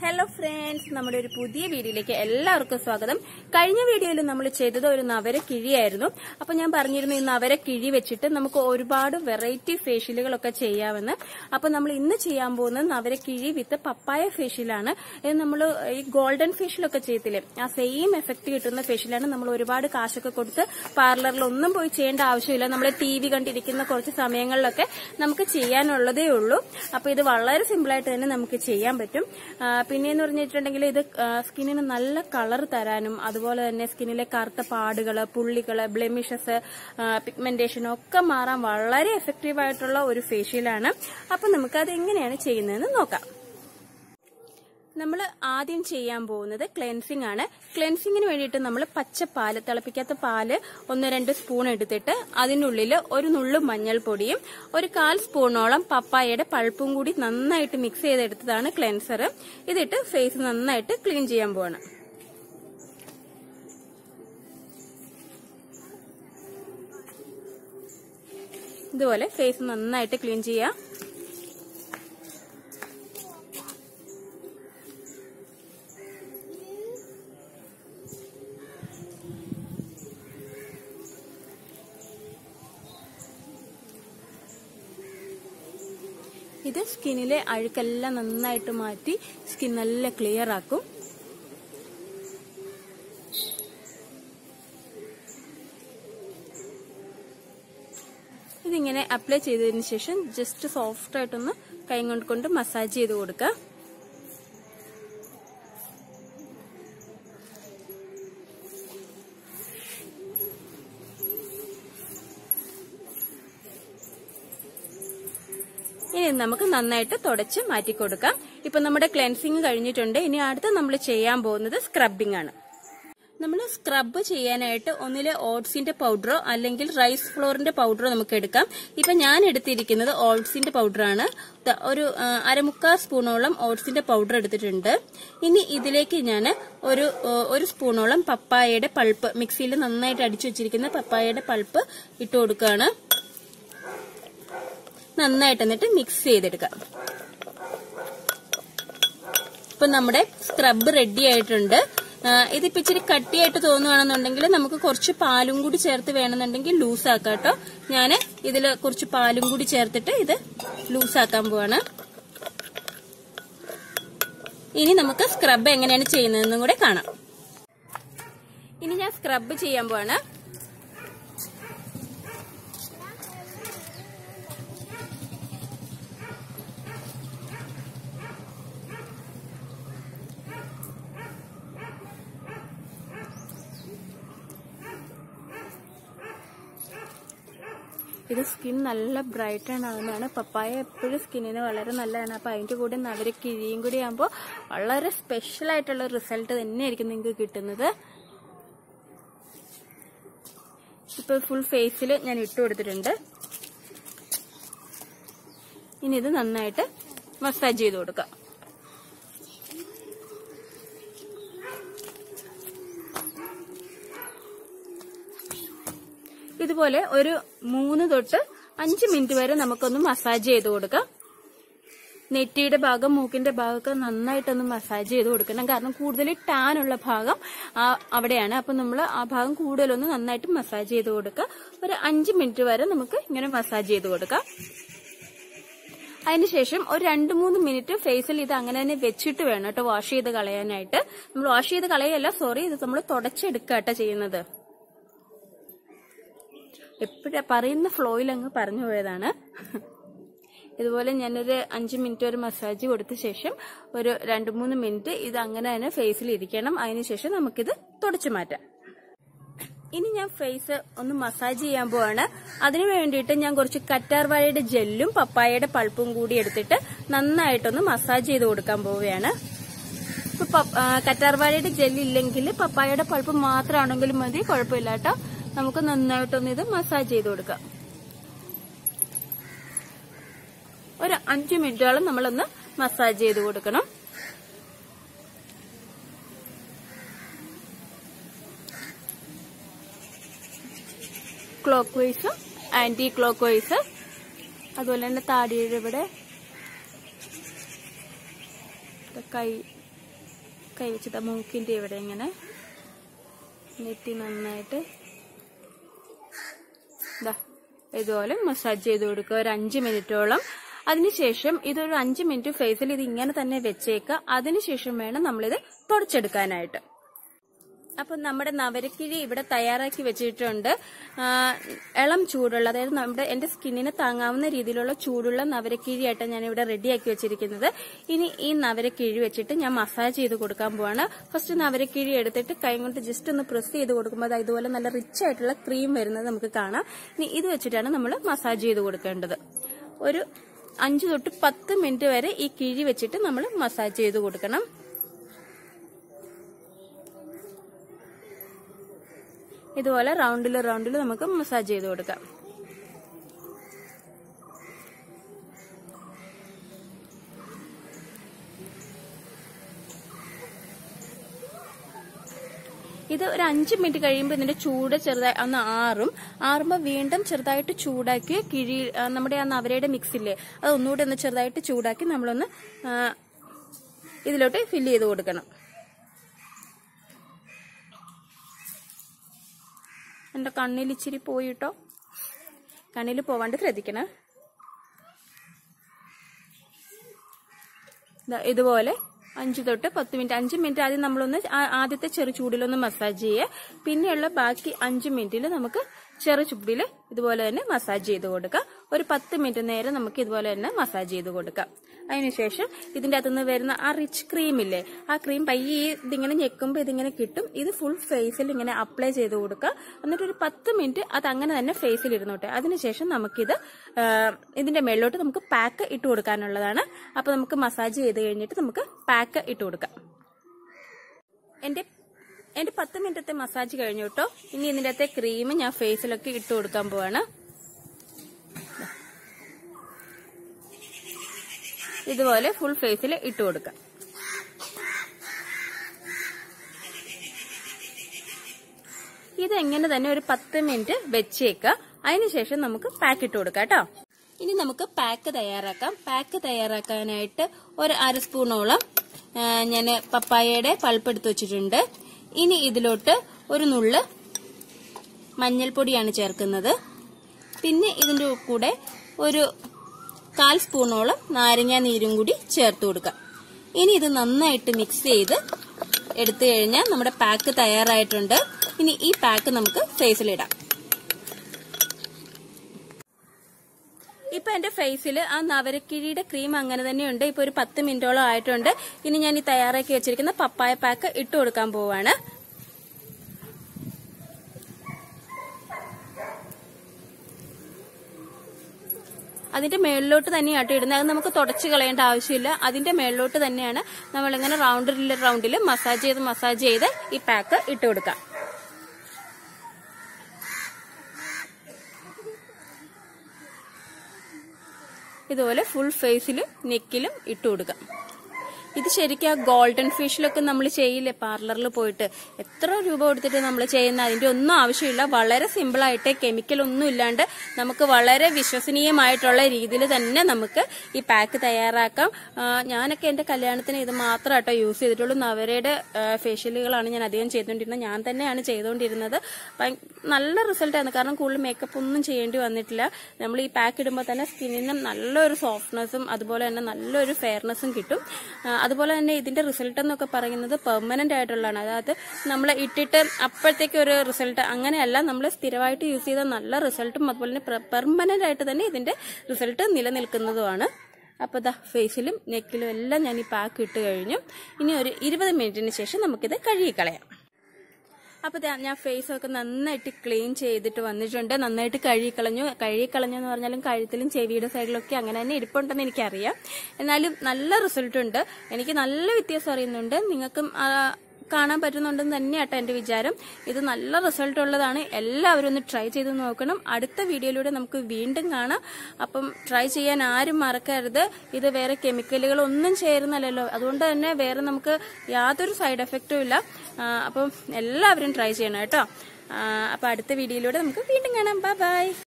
hello friends നമ്മുടെ ഒരു പുതിയ വീഡിയോയിലേക്ക് എല്ലാവർക്കും സ്വാഗതം കഴിഞ്ഞ വീഡിയോയിൽ നമ്മൾ ചെയ്തത് ഒരു നവര കിഴിയായിരുന്നു അപ്പൊ ഞാൻ പറഞ്ഞിരുന്നു ഈ നവര കിഴി വെച്ചിട്ട് നമുക്ക് ഒരുപാട് വെറൈറ്റി ഫേഷ്യലുകളൊക്കെ ചെയ്യാമെന്ന് അപ്പൊ നമ്മൾ ഇന്ന് ചെയ്യാൻ പോകുന്നത് നവര കിഴി വിത്ത് പപ്പായ ഫേഷ്യലാണ് ഇത് നമ്മൾ ഈ ഗോൾഡൻ ഫേഷ്യലൊക്കെ ചെയ്യത്തില്ലേ ആ സെയിം എഫക്ട് കിട്ടുന്ന ഫേഷ്യലാണ് നമ്മൾ ഒരുപാട് കാശൊക്കെ കൊടുത്ത് പാർലറിൽ ഒന്നും പോയി ചെയ്യേണ്ട ആവശ്യമില്ല നമ്മൾ ടി വി കണ്ടിരിക്കുന്ന കുറച്ച് സമയങ്ങളിലൊക്കെ നമുക്ക് ചെയ്യാനുള്ളതേ ഉള്ളൂ അപ്പൊ ഇത് വളരെ സിമ്പിൾ ആയിട്ട് തന്നെ നമുക്ക് ചെയ്യാൻ പറ്റും ആ, പിന്നെയെന്ന് പറഞ്ഞിട്ടുണ്ടെങ്കിൽ ഇത് സ്കിന്നിന് നല്ല കളർ തരാനും അതുപോലെ തന്നെ സ്കിന്നിലെ കറുത്ത പാടുകള് പുള്ളികള് ബ്ലെമിഷസ് പിഗ്മെന്റേഷൻ ഒക്കെ മാറാൻ വളരെ എഫക്റ്റീവ് ആയിട്ടുള്ള ഒരു ഫേഷ്യലാണ് അപ്പൊ നമുക്ക് അത് എങ്ങനെയാണ് ചെയ്യുന്നതെന്ന് നോക്കാം നമ്മൾ ആദ്യം ചെയ്യാൻ പോകുന്നത് ക്ലെൻസിങ് ആണ് ക്ലെൻസിങ്ങിന് വേണ്ടിയിട്ട് നമ്മൾ പച്ചപ്പാല് തിളപ്പിക്കാത്ത പാല് ഒന്ന് രണ്ട് സ്പൂൺ എടുത്തിട്ട് അതിനുള്ളിൽ ഒരു നുള്ളു മഞ്ഞൾപ്പൊടിയും ഒരു കാൽ സ്പൂണോളം പപ്പായയുടെ പൾപ്പും കൂടി നന്നായിട്ട് മിക്സ് ചെയ്തെടുത്തതാണ് ക്ലെൻസർ ഇതിട്ട് ഫേസ് നന്നായിട്ട് ക്ലീൻ ചെയ്യാൻ പോവാണ് ഇതുപോലെ ഫേസ് നന്നായിട്ട് ക്ലീൻ ചെയ്യാം ഇത് സ്കിന്നിലെ അഴുക്കെല്ലാം നന്നായിട്ട് മാറ്റി സ്കിൻ നല്ല ക്ലിയർ ആക്കും ഇതിങ്ങനെ അപ്ലൈ ചെയ്തതിന് ശേഷം ജസ്റ്റ് സോഫ്റ്റ് ആയിട്ടൊന്ന് കൈ കൊണ്ട് കൊണ്ട് മസാജ് ചെയ്ത് കൊടുക്കുക ഇനി ഇത് നമുക്ക് നന്നായിട്ട് തുടച്ച് മാറ്റി കൊടുക്കാം ഇപ്പൊ നമ്മുടെ ക്ലെൻസിങ് കഴിഞ്ഞിട്ടുണ്ട് ഇനി അടുത്ത് നമ്മൾ ചെയ്യാൻ പോകുന്നത് സ്ക്രബിംഗ് ആണ് നമ്മൾ സ്ക്രബ് ചെയ്യാനായിട്ട് ഒന്നിലെ ഓട്സിന്റെ പൗഡറോ അല്ലെങ്കിൽ റൈസ് ഫ്ലോറിന്റെ പൗഡറോ നമുക്ക് എടുക്കാം ഇപ്പൊ ഞാൻ എടുത്തിരിക്കുന്നത് ഓട്സിന്റെ പൗഡറാണ് ദാ ഒരു ആ, അരമുക്കാൽ സ്പൂണോളം ഓട്സിന്റെ പൗഡർ എടുത്തിട്ടുണ്ട് ഇനി ഇതിലേക്ക് ഞാൻ ഒരു ആ, ഒരു സ്പൂണോളം പപ്പായയുടെ പൾപ്പ് മിക്സിയിൽ നന്നായിട്ട് അടിച്ചു വെച്ചിരിക്കുന്ന പപ്പായയുടെ പൾപ്പ് ഇട്ട് കൊടുക്കുകയാണ് നന്നായിട്ട് എന്നിട്ട് മിക്സ് ചെയ്തെടുക്കാം ഇപ്പൊ നമ്മുടെ സ്ക്രബ് റെഡി ആയിട്ടുണ്ട് ആ, ഇതിപ്പോ ഇച്ചിരി കട്ടിയായിട്ട് തോന്നുകയാണെന്നുണ്ടെങ്കിൽ നമുക്ക് കുറച്ച് പാലും കൂടി ചേർത്ത് വേണമെന്നുണ്ടെങ്കിൽ ലൂസ് ആക്കാം കേട്ടോ ഞാൻ ഇതിൽ കുറച്ച് പാലും കൂടി ചേർത്തിട്ട് ഇത് ലൂസ് ആക്കാൻ പോവാണ് ഇനി നമുക്ക് സ്ക്രബ് എങ്ങനെയാണ് ചെയ്യുന്നതെന്നും കൂടെ കാണാം ഇനി ഞാൻ സ്ക്രബ് ചെയ്യാൻ പോവാണ് ഇത് സ്കിൻ നല്ല ബ്രൈറ്റൺ ആകുന്നതാണ് പപ്പായ എപ്പോഴും സ്കിന്നിന് വളരെ നല്ലതാണ് അപ്പൊ അതിന്റെ കൂടെ നവര കിഴിയും കൂടി ആകുമ്പോൾ വളരെ സ്പെഷ്യൽ ആയിട്ടുള്ള റിസൾട്ട് തന്നെയായിരിക്കും നിങ്ങൾക്ക് കിട്ടുന്നത് ഇപ്പൊ ഫുൾ ഫേസിൽ ഞാൻ ഇട്ട് കൊടുത്തിട്ടുണ്ട് ഇനി ഇത് നന്നായിട്ട് മസാജ് ചെയ്ത് കൊടുക്കാം ഇതുപോലെ ഒരു മൂന്ന് തൊട്ട് അഞ്ച് മിനിറ്റ് വരെ നമുക്കൊന്ന് മസാജ് ചെയ്ത് കൊടുക്കാം നെറ്റിയുടെ ഭാഗം മൂക്കിന്റെ ഭാഗമൊക്കെ നന്നായിട്ടൊന്ന് മസാജ് ചെയ്ത് കൊടുക്കണം കാരണം കൂടുതൽ ടാൻ ഉള്ള ഭാഗം ആ അവിടെയാണ് അപ്പൊ നമ്മൾ ആ ഭാഗം കൂടുതലൊന്ന് നന്നായിട്ട് മസാജ് ചെയ്ത് കൊടുക്കുക ഒരു അഞ്ച് മിനിറ്റ് വരെ നമുക്ക് ഇങ്ങനെ മസാജ് ചെയ്ത് കൊടുക്കാം അതിനുശേഷം ഒരു രണ്ട് മൂന്ന് മിനിറ്റ് ഫേസിൽ ഇത് അങ്ങനെ തന്നെ വെച്ചിട്ട് വേണം കേട്ടോ വാഷ് ചെയ്ത് കളയാനായിട്ട് നമ്മൾ വാഷ് ചെയ്ത് കളയല്ല സോറി ഇത് നമ്മൾ തുടച്ചെടുക്കാട്ടോ ചെയ്യുന്നത് എപ്പോഴാ പറയുന്ന ഫ്ലോയിൽ അങ്ങ് പറഞ്ഞു പോയതാണ് ഇതുപോലെ ഞാനൊരു അഞ്ച് മിനിറ്റ് ഒരു മസാജ് കൊടുത്ത ശേഷം ഒരു രണ്ട് മൂന്ന് മിനിറ്റ് ഇത് അങ്ങനെ തന്നെ ഫേസിൽ ഇരിക്കണം അതിനുശേഷം നമുക്കിത് തുടച്ചു മാറ്റാം ഇനി ഞാൻ ഫേസ് ഒന്ന് മസാജ് ചെയ്യാൻ പോവാണ് അതിനു വേണ്ടിയിട്ട് ഞാൻ കുറച്ച് കറ്റാർവാഴയുടെ ജെല്ലും പപ്പായയുടെ പൾപ്പും കൂടി എടുത്തിട്ട് നന്നായിട്ടൊന്ന് മസാജ് ചെയ്ത് കൊടുക്കാൻ പോവുകയാണ് ഇപ്പൊ പപ്പ- ആ, കറ്റാർവാഴയുടെ ജെല്ല് ഇല്ലെങ്കിൽ പപ്പായയുടെ പൾപ്പ് മാത്രമാണെങ്കിലും മതി കുഴപ്പമില്ല കേട്ടോ നമുക്ക് നന്നായിട്ടൊന്ന് ഇത് മസാജ് ചെയ്ത് കൊടുക്കാം ഒരു അഞ്ചു മിനിറ്റോളം നമ്മളൊന്ന് മസാജ് ചെയ്ത് കൊടുക്കണം clockwise anticlockwise അതുപോലെ തന്നെ താടിയുടെ ഇവിടെ ഇത് കൈ കൈ വെച്ചിട്ട് മൂക്കിന്റെ ഇവിടെ ഇങ്ങനെ നെറ്റി നന്നായിട്ട് ദാ ഇതുപോലെ മസാജ് ചെയ്ത് കൊടുക്കുക ഒരു അഞ്ച് മിനിറ്റോളം അതിനുശേഷം ഇതൊരു അഞ്ച് മിനിറ്റ് ഫേസിൽ ഇത് ഇങ്ങനെ തന്നെ വെച്ചേക്കുക അതിനുശേഷം വേണം നമ്മളിത് തുടച്ചെടുക്കാനായിട്ട് അപ്പൊ നമ്മുടെ നവരക്കിഴി ഇവിടെ തയ്യാറാക്കി വെച്ചിട്ടുണ്ട് ആ, ഇളം ചൂടുള്ള അതായത് നമ്മുടെ എന്റെ സ്കിന്നിന് താങ്ങാവുന്ന രീതിയിലുള്ള ചൂടുള്ള നവരക്കിഴിയായിട്ട് ഞാൻ ഇവിടെ റെഡിയാക്കി വെച്ചിരിക്കുന്നത് ഇനി ഈ നവരക്കിഴി വെച്ചിട്ട് ഞാൻ മസാജ് ചെയ്ത് കൊടുക്കാൻ പോവാണ് ഫസ്റ്റ് നവരക്കിഴി എടുത്തിട്ട് കൈ കൊണ്ട് ജസ്റ്റ് ഒന്ന് പ്രസ് ചെയ്ത് കൊടുക്കുമ്പോൾ അത് ഇതുപോലെ നല്ല റിച്ച് ആയിട്ടുള്ള ക്രീം വരുന്നത് നമുക്ക് കാണാം ഇനി ഇത് വെച്ചിട്ടാണ് നമ്മൾ മസാജ് ചെയ്ത് കൊടുക്കേണ്ടത് ഒരു അഞ്ച് തൊട്ട് പത്ത് മിനിറ്റ് വരെ ഈ കിഴി വെച്ചിട്ട് നമ്മൾ മസാജ് ചെയ്ത് കൊടുക്കണം ഇതുപോലെ റൗണ്ടിൽ റൗണ്ടിൽ നമുക്ക് മസാജ് ചെയ്ത് കൊടുക്കാം ഇത് ഒരു അഞ്ച് മിനിറ്റ് കഴിയുമ്പോൾ ഇതിന്റെ ചൂട് ചെറുതായി ഒന്ന് ആറും ആറുമ്പോൾ വീണ്ടും ചെറുതായിട്ട് ചൂടാക്കി കിഴി ആ, നമ്മുടെ ആ നവരയുടെ മിക്സ് ഇല്ലേ അത് ഒന്നുകൂടി ഒന്ന് ചെറുതായിട്ട് ചൂടാക്കി നമ്മളൊന്ന് ആ, ഇതിലോട്ട് ഫില്ല് ചെയ്ത് കൊടുക്കണം എന്റെ കണ്ണിൽ ഇച്ചിരി പോയിട്ടോ കണ്ണിൽ പോവാണ്ട് ശ്രദ്ധിക്കണം ദാ ഇതുപോലെ അഞ്ച് തൊട്ട് പത്ത് മിനിറ്റ് അഞ്ച് മിനിറ്റ് ആദ്യം നമ്മളൊന്ന് ആ- ആദ്യത്തെ ചെറു ചൂടിലൊന്ന് മസാജ് ചെയ്യുക പിന്നെയുള്ള ബാക്കി അഞ്ച് മിനിറ്റിൽ നമുക്ക് ചെറു ചൂടിൽ ഇതുപോലെ തന്നെ മസാജ് ചെയ്ത് കൊടുക്കാം ഒരു പത്ത് മിനിറ്റ് നേരം നമുക്ക് ഇതുപോലെ തന്നെ മസാജ് ചെയ്ത് കൊടുക്കാം അതിനുശേഷം ഇതിന്റെ അകത്തുനിന്ന് വരുന്ന ആ റിച്ച് ക്രീം ഇല്ലേ ആ ക്രീം പയ്യെ ഈ ഇതിങ്ങനെ ഞെക്കുമ്പോൾ ഇതിങ്ങനെ കിട്ടും ഇത് ഫുൾ ഫേസിൽ ഇങ്ങനെ അപ്ലൈ ചെയ്ത് കൊടുക്കുക എന്നിട്ട് ഒരു പത്ത് മിനിറ്റ് അത് അങ്ങനെ തന്നെ ഫേസിൽ ഇരുന്നോട്ടെ അതിനുശേഷം നമുക്കിത് ആ, ഇതിന്റെ മേളിലോട്ട് നമുക്ക് പാക്ക് ഇട്ട് കൊടുക്കാനുള്ളതാണ് അപ്പൊ നമുക്ക് മസാജ് ചെയ്ത് കഴിഞ്ഞിട്ട് നമുക്ക് പാക്ക് ഇട്ട് കൊടുക്കാം എന്റെ എന്റെ പത്ത് മിനിറ്റത്തെ മസാജ് കഴിഞ്ഞു കേട്ടോ ഇനി ഇതിന്റെ അകത്തെ ക്രീം ഞാൻ ഫേസിലൊക്കെ ഇട്ട് കൊടുക്കാൻ പോവാണ് ഇതുപോലെ ഫുൾ ഫേസിൽ ഇട്ട് കൊടുക്കാം ഇത് എങ്ങനെ തന്നെ ഒരു പത്ത് മിനിറ്റ് വെച്ചേക്കുക അതിനുശേഷം നമുക്ക് പാക്ക് ഇട്ട് കൊടുക്കാം കേട്ടോ ഇനി നമുക്ക് പാക്ക് തയ്യാറാക്കാം പാക്ക് തയ്യാറാക്കാനായിട്ട് ഒരു അര സ്പൂണോളം ഞാൻ പപ്പായയുടെ പൾപ്പ് എടുത്ത് വെച്ചിട്ടുണ്ട് ഇനി ഇതിലോട്ട് ഒരു നുള്ള് മഞ്ഞൾപ്പൊടിയാണ് ചേർക്കുന്നത് പിന്നെ ഇതിന്റെ കൂടെ ഒരു കാൽ സ്പൂണോളം നാരങ്ങ നീരും കൂടി ചേർത്ത് കൊടുക്കാം ഇനി ഇത് നന്നായിട്ട് മിക്സ് ചെയ്ത് എടുത്തു കഴിഞ്ഞാൽ നമ്മുടെ പാക്ക് തയ്യാറായിട്ടുണ്ട് ഇനി ഈ പാക്ക് നമുക്ക് ഫേസിലിടാം ഇപ്പൊ എന്റെ ഫേസിൽ ആ നവരക്കിഴിയുടെ ക്രീം അങ്ങനെ തന്നെയുണ്ട് ഇപ്പൊ ഒരു പത്ത് മിനിറ്റോളം ആയിട്ടുണ്ട് ഇനി ഞാൻ ഈ തയ്യാറാക്കി വെച്ചിരിക്കുന്ന പപ്പായ പാക്ക് ഇട്ട് കൊടുക്കാൻ പോവാണ് അതിന്റെ മേളിലോട്ട് തന്നെയാട്ടോ ഇടുന്നത് അത് നമുക്ക് തുടച്ചു കളയേണ്ട ആവശ്യമില്ല അതിന്റെ മേളിലോട്ട് തന്നെയാണ് നമ്മളിങ്ങനെ റൗണ്ടിൽ റൗണ്ടിൽ മസാജ് ചെയ്ത് മസാജ് ചെയ്ത് ഈ പാക്ക് ഇട്ട് കൊടുക്കാം ഇതുപോലെ ഫുൾ ഫേസിലും നെക്കിലും ഇട്ട് കൊടുക്കാം ഇത് ശരിക്കും ആ ഗോൾഡൻ ഫിഷിലൊക്കെ നമ്മൾ ചെയ്യില്ലേ പാർലറിൽ പോയിട്ട് എത്ര രൂപ കൊടുത്തിട്ട് നമ്മൾ ചെയ്യുന്ന അതിന്റെ ഒന്നും ആവശ്യമില്ല വളരെ സിമ്പിൾ ആയിട്ട് കെമിക്കൽ ഒന്നും ഇല്ലാണ്ട് നമുക്ക് വളരെ വിശ്വസനീയമായിട്ടുള്ള രീതിയിൽ തന്നെ നമുക്ക് ഈ പാക്ക് തയ്യാറാക്കാം ആ, ഞാനൊക്കെ എന്റെ കല്യാണത്തിന് ഇത് മാത്രം കേട്ടോ യൂസ് ചെയ്തിട്ടുള്ളൂ നവരയുടെ ഫേഷ്യലുകളാണ് ഞാൻ അധികം ചെയ്തുകൊണ്ടിരുന്നത് ഞാൻ തന്നെയാണ് ചെയ്തുകൊണ്ടിരുന്നത് ഭയ- നല്ല റിസൾട്ടാണ് കാരണം കൂടുതൽ മേക്കപ്പ് ഒന്നും ചെയ്യേണ്ടി വന്നിട്ടില്ല നമ്മൾ ഈ പാക്ക് ഇടുമ്പോൾ തന്നെ സ്കിന്നിന് നല്ലൊരു സോഫ്റ്റ്നെസ്സും അതുപോലെ തന്നെ നല്ലൊരു ഫെയർനെസ്സും കിട്ടും ആ, അതുപോലെ തന്നെ ഇതിന്റെ റിസൾട്ട് എന്നൊക്കെ പറയുന്നത് പെർമനന്റ് ആയിട്ടുള്ളതാണ് അതായത് നമ്മൾ ഇട്ടിട്ട് അപ്പോഴത്തേക്ക് ഒരു റിസൾട്ട് അങ്ങനെയല്ല നമ്മൾ സ്ഥിരമായിട്ട് യൂസ് ചെയ്ത നല്ല റിസൾട്ടും അതുപോലെ തന്നെ പെർമനന്റ് ആയിട്ട് തന്നെ ഇതിന്റെ റിസൾട്ട് നിലനിൽക്കുന്നതുമാണ് അപ്പോൾ ദാ ഫേസിലും നെക്കിലും എല്ലാം ഞാൻ ഈ പാക്ക് ഇട്ട് കഴിഞ്ഞു ഇനി ഒരു ഇരുപത് മിനിറ്റിന് ശേഷം നമുക്കിത് കഴുകിക്കളയാം അപ്പൊ ദാ ഞാൻ ഫേസ് ഒക്കെ നന്നായിട്ട് ക്ലീൻ ചെയ്തിട്ട് വന്നിട്ടുണ്ട് നന്നായിട്ട് കഴുകിക്കളഞ്ഞു കഴുകിക്കളഞ്ഞു എന്ന് പറഞ്ഞാലും കഴുത്തിലും ചെവിയുടെ സൈഡിലൊക്കെ അങ്ങനെ തന്നെ ഇരിപ്പുണ്ടെന്ന് എനിക്കറിയാം എന്നാലും നല്ല റിസൾട്ട് ഉണ്ട് എനിക്ക് നല്ല വ്യത്യാസം അറിയുന്നുണ്ട് നിങ്ങൾക്കും ആ, കാണാൻ പറ്റുന്നുണ്ടെന്ന് തന്നെയാട്ടോ എന്റെ വിചാരം ഇത് നല്ല റിസൾട്ട് ഉള്ളതാണ് എല്ലാവരും ഒന്ന് ട്രൈ ചെയ്ത് നോക്കണം അടുത്ത വീഡിയോയിലൂടെ നമുക്ക് വീണ്ടും കാണാം അപ്പം ട്രൈ ചെയ്യാൻ ആരും മറക്കരുത് ഇത് വേറെ കെമിക്കലുകൾ ഒന്നും ചേരുന്നല്ലോ അതുകൊണ്ട് തന്നെ വേറെ നമുക്ക് യാതൊരു സൈഡ് എഫക്റ്റും ഇല്ല ആ, അപ്പം എല്ലാവരും ട്രൈ ചെയ്യണം കേട്ടോ ആ, അപ്പൊ അടുത്ത വീഡിയോയിലൂടെ നമുക്ക് വീണ്ടും കാണാം ബൈ ബൈ